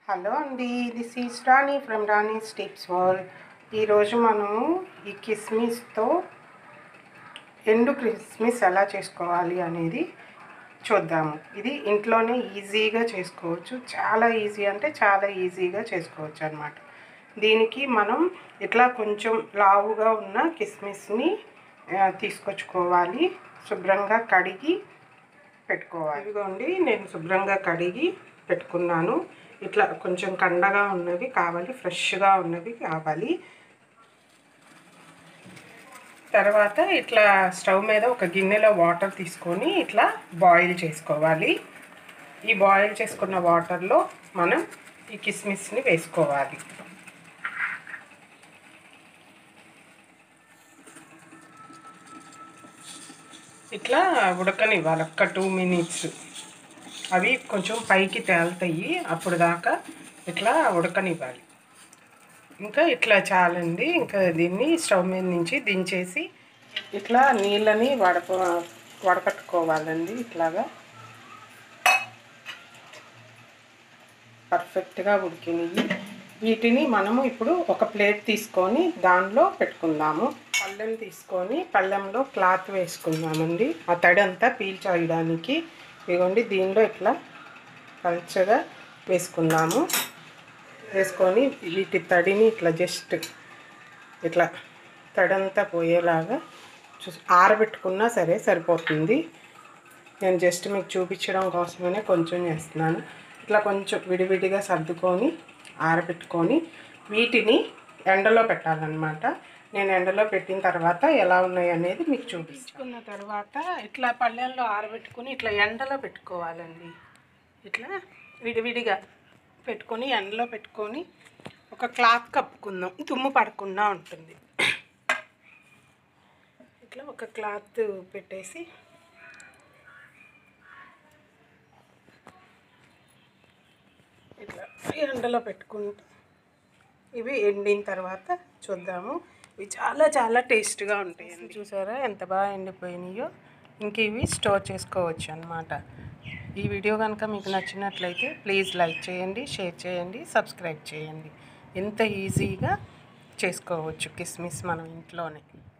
hello అండి this is Rani from Rani tips world ఈరోజు మనము ఈ కిస్మిస్తో ఎండు కిస్మిస్ ఎలా చేసుకోవాలి అనేది చూద్దాము ఇది ఇంట్లోనే ఈజీగా చేసుకోవచ్చు చాలా ఈజీ అంటే చాలా ఈజీగా చేసుకోవచ్చు అనమాట దీనికి మనం ఇట్లా కొంచెం లావుగా ఉన్న కిస్మిస్ని ఆ, తీసుకొచ్చుకోవాలి శుభ్రంగా కడిగి పెట్టుకోవాలి ఇదిగోండి నేను శుభ్రంగా కడిగి పెట్టుకున్నాను ఇట్లా కొంచెం కండగా ఉన్నవి కావాలి ఫ్రెష్గా ఉన్నవి కావాలి తర్వాత ఇట్లా స్టవ్ మీద ఒక గిన్నెలో వాటర్ తీసుకొని ఇట్లా బాయిల్ చేసుకోవాలి ఈ బాయిల్ చేసుకున్న వాటర్లో మనం ఈ కిస్మిస్ని వేసుకోవాలి ఇట్లా ఉడకనివ్వాలి ఒక్క టూ మినిట్స్ అవి కొంచెం పైకి తేలుతాయి అప్పుడు దాకా ఇట్లా ఉడకనివ్వాలి ఇంకా ఇట్లా చాలండి ఇంకా దీన్ని స్టవ్ మీద నుంచి దించేసి ఇట్లా నీళ్ళని వడప వడకట్టుకోవాలండి ఇట్లాగా పర్ఫెక్ట్గా ఉడికినవి వీటిని మనము ఇప్పుడు ఒక ప్లేట్ తీసుకొని దానిలో పెట్టుకుందాము పళ్ళెం తీసుకొని పళ్ళెంలో క్లాత్ వేసుకుందామండి ఆ తడి అంతా పీల్చేయడానికి ఇదిగోండి దీనిలో ఇట్లా పల్చగా వేసుకుందాము వేసుకొని వీటి తడిని ఇట్లా జస్ట్ ఇట్లా తడంతా పోయేలాగా చూ ఆరబెట్టుకున్నా సరే సరిపోతుంది నేను జస్ట్ మీకు చూపించడం కోసమనే కొంచెం చేస్తున్నాను ఇట్లా కొంచెం విడివిడిగా సర్దుకొని ఆరబెట్టుకొని వీటిని ఎండలో పెట్టాలన్నమాట నేను ఎండలో పెట్టిన తర్వాత ఎలా ఉన్నాయి అనేది మీకు చూపించుకున్న తర్వాత ఇట్లా పళ్ళెంలో ఆరబెట్టుకొని ఇట్లా ఎండలో పెట్టుకోవాలండి ఇట్లా విడివిడిగా పెట్టుకొని ఎండలో పెట్టుకొని ఒక క్లాత్ కప్పుకుందాం తుమ్ము పడకుండా ఉంటుంది ఇట్లా ఒక క్లాత్ పెట్టేసి ఇట్లా ఎండలో పెట్టుకుంటే ఇవి ఎండిన తర్వాత చూద్దాము ఇవి చాలా చాలా టేస్ట్గా ఉంటాయి చూసారా ఎంత బాగా ఎండిపోయినాయో ఇంక ఇవి స్టోర్ చేసుకోవచ్చు అనమాట ఈ వీడియో కనుక మీకు నచ్చినట్లయితే ప్లీజ్ లైక్ చేయండి షేర్ చేయండి సబ్స్క్రైబ్ చేయండి ఎంత ఈజీగా చేసుకోవచ్చు కిస్మిస్ మనం ఇంట్లోనే